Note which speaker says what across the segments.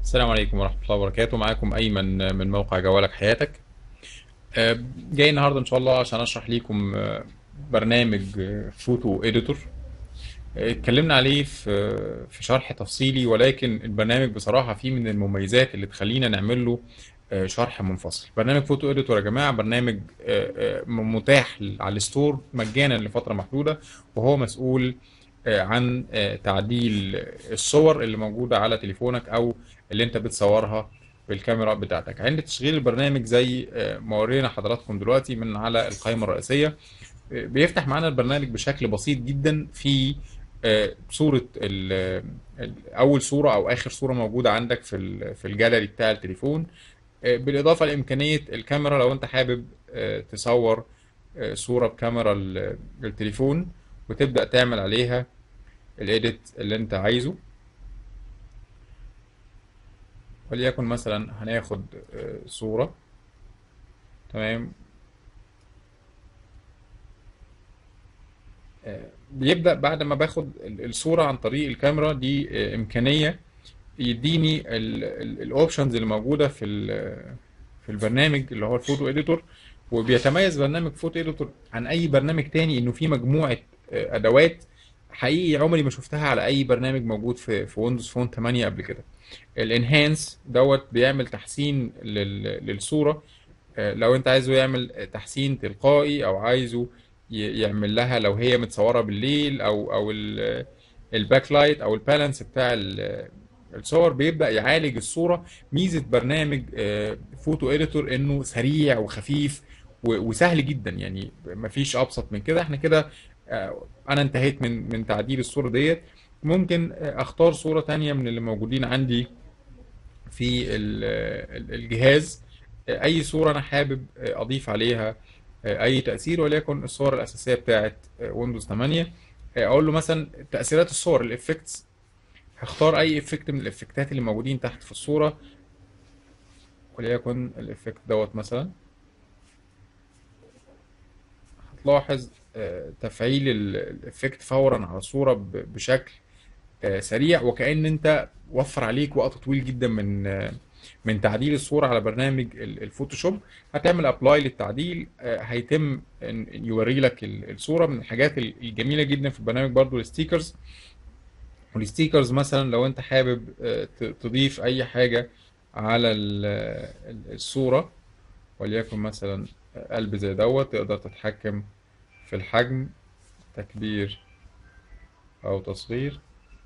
Speaker 1: السلام عليكم ورحمة الله وبركاته معاكم أيمن من موقع جوالك حياتك آه، جاي النهاردة إن شاء الله عشان أشرح لكم آه، برنامج آه، فوتو إديتور آه، اتكلمنا عليه في في شرح تفصيلي ولكن البرنامج بصراحة فيه من المميزات اللي تخلينا نعمل له آه، شرح منفصل برنامج فوتو إديتور يا جماعة برنامج آه، آه، متاح على الستور مجانا لفترة محدودة وهو مسؤول آه، عن آه، تعديل الصور اللي موجودة على تليفونك أو اللي أنت بتصورها بالكاميرا بتاعتك عند تشغيل البرنامج زي آه، ما ورينا حضراتكم دلوقتي من على القائمة الرئيسية آه، بيفتح معانا البرنامج بشكل بسيط جدا في آه، صورة ال- ال- أول صورة أو آخر صورة موجودة عندك في ال- في الجاليري بتاع التليفون آه، بالإضافة لإمكانية الكاميرا لو أنت حابب آه، تصور آه، صورة بكاميرا ال- التليفون وتبدأ تعمل عليها الإيديت اللي أنت عايزه وليكن مثلا هناخد آه، صورة تمام آه، بيبدأ بعد ما باخد ال- الصورة عن طريق الكاميرا دي آه، إمكانية يديني الاوبشنز اللي موجودة في ال- في البرنامج اللي هو الفوتو اديتور وبيتميز برنامج فوتو اديتور عن اي برنامج تاني انه فيه مجموعة آه، ادوات حقيقي عمري ما شفتها على اي برنامج موجود في في ويندوز فون 8 قبل كده الانهانس دوت بيعمل تحسين لل- للصورة آه، لو انت عايزه يعمل تحسين تلقائي او عايزه ي- يعمل لها لو هي متصورة بالليل او او الباك لايت او البالانس بتاع ال- الصور بيبدأ يعالج الصورة ميزة برنامج آه، فوتو اديتور انه سريع وخفيف و- وسهل جدا يعني مفيش ابسط من كده احنا كده آه، انا انتهيت من من تعديل الصورة ديت ممكن آه، اختار صورة تانية من اللي موجودين عندي في ال- ال- الجهاز اي صورة انا حابب اضيف عليها اي تأثير وليكن الصور الاساسية بتاعت ويندوز 8 اقول له مثلا تأثيرات الصور الافكتس هختار اي افكت من الافكتات اللي موجودين تحت في الصورة وليكن الافكت دوت مثلا هتلاحظ آه، تفعيل ال- الافكت فورا على الصورة ب- بشكل آه، سريع وكأن انت وفر عليك وقت طويل جدا من آه، من تعديل الصورة على برنامج ال- الفوتوشوب هتعمل ابلاي للتعديل آه، هيتم ان إن يوري لك ال- الصورة من الحاجات ال- الجميلة جدا في البرنامج برضو الستيكرز والستيكرز مثلا لو انت حابب آه، ت- تضيف اي حاجة على ال- ال- الصورة وليكن مثلا قلب زي دوت تقدر تتحكم في الحجم تكبير او تصغير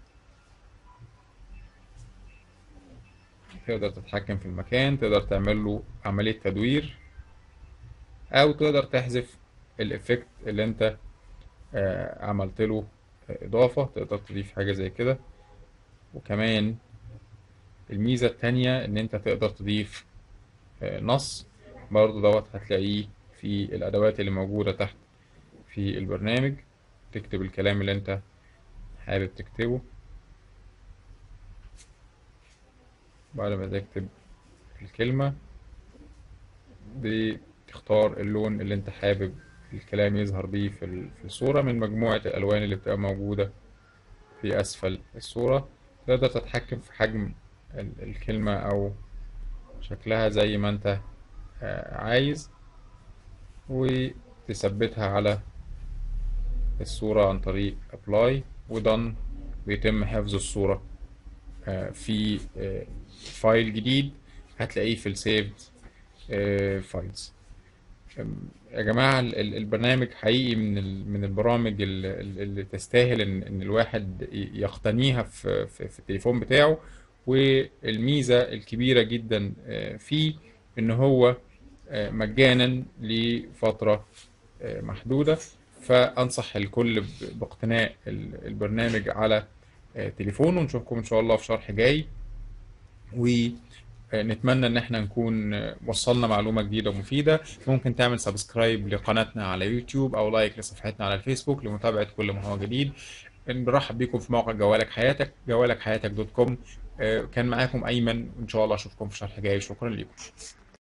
Speaker 1: تقدر تتحكم في المكان تقدر تعمل له عملية تدوير او تقدر تحذف الافكت اللي انت آه، عملت له آه، اضافة تقدر تضيف حاجة زي كده وكمان الميزة التانية ان انت تقدر تضيف آه، نص برضو دوت هتلاقيه في الادوات اللي موجودة تحت في البرنامج تكتب الكلام اللي انت حابب تكتبه بعد ما تكتب الكلمة بتختار اللون اللي انت حابب الكلام يظهر بيه في ال- في الصورة من مجموعة الألوان اللي بتبقى موجودة في أسفل الصورة تقدر تتحكم في حجم ال- الكلمة أو شكلها زي ما انت آه، عايز وتثبتها على الصورة عن طريق apply ودن بيتم حفظ الصورة آه، في آه، فايل جديد هتلاقيه في السيفد فايلز يا جماعة ال- ال- البرنامج حقيقي من ال- من البرامج ال- ال- اللي تستاهل ان ان الواحد ي- يقتنيها في في في التليفون بتاعه والميزة الكبيرة جدا آه، فيه ان هو آه، مجانا لفترة آه، محدودة فأنصح الكل ب- باقتناء ال- البرنامج على آه، تليفون ونشوفكم إن شاء الله في شرح جاي ونتمنى إن احنا نكون آه، وصلنا معلومة جديدة ومفيدة ممكن تعمل سبسكرايب لقناتنا على يوتيوب أو لايك لصفحتنا على الفيسبوك لمتابعة كل ما هو جديد نرحب بكم في موقع جوالك حياتك جوالك حياتك دوت كوم آه، كان معاكم أيمن وإن شاء الله أشوفكم في شرح جاي شكرا لكم